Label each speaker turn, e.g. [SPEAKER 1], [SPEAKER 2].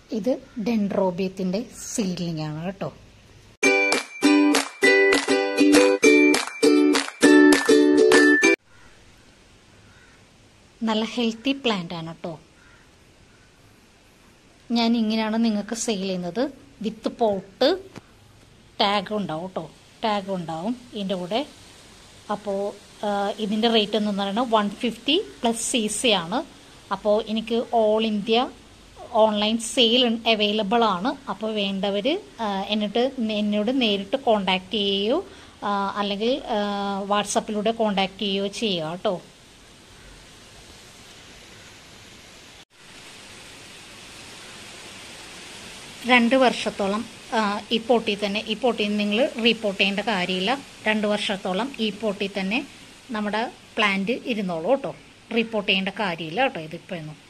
[SPEAKER 1] ഇത് ഡെൻഡ്രോബിയത്തിന്റെ സീഡ്ലിംഗ് ആണ് കേട്ടോ നല്ല ഹെൽത്തി പ്ലാന്റ് ആണ് കേട്ടോ ഞാൻ ഇങ്ങനെയാണ് നിങ്ങൾക്ക് സെയിൽ ചെയ്യുന്നത് വിത്ത് പോട്ട് ടാഗ് ഉണ്ടാവും കേട്ടോ ടാഗ് ഉണ്ടാവും ഇതിൻ്റെ കൂടെ അപ്പോൾ ഇതിൻ്റെ റേറ്റ് എന്ന് പറയുന്നത് one fifty plus C C ആണ് അപ്പോൾ എനിക്ക് all India online sale available ആണ് അപ്പോൾ വേണ്ടവർ എന്നിട്ട് എന്നോട് നേരിട്ട് കോണ്ടാക്ട് ചെയ്യുകയോ ആ, അല്ലെങ്കിൽ വാട്സപ്പിലൂടെ കോണ്ടാക്ട് ചെയ്യുകയോ ചെയ്യുക കേട്ടോ രണ്ട് വർഷത്തോളം ആ, ഈ പോട്ടിൽ തന്നെ ഈ പോട്ടിൽ നിങ്ങൾ റീപ്പോർട്ട് ചെയ്യേണ്ട കാര്യമില്ല രണ്ട് വർഷത്തോളം ഈ പോട്ടിൽ തന്നെ നമ്മുടെ പ്ലാന്റ് ഇരുന്നോളൂ കേട്ടോ റിപ്പോർട്ട് ചെയ്യേണ്ട കാര്യമില്ല കേട്ടോ ഇതിപ്പോഴൊന്നും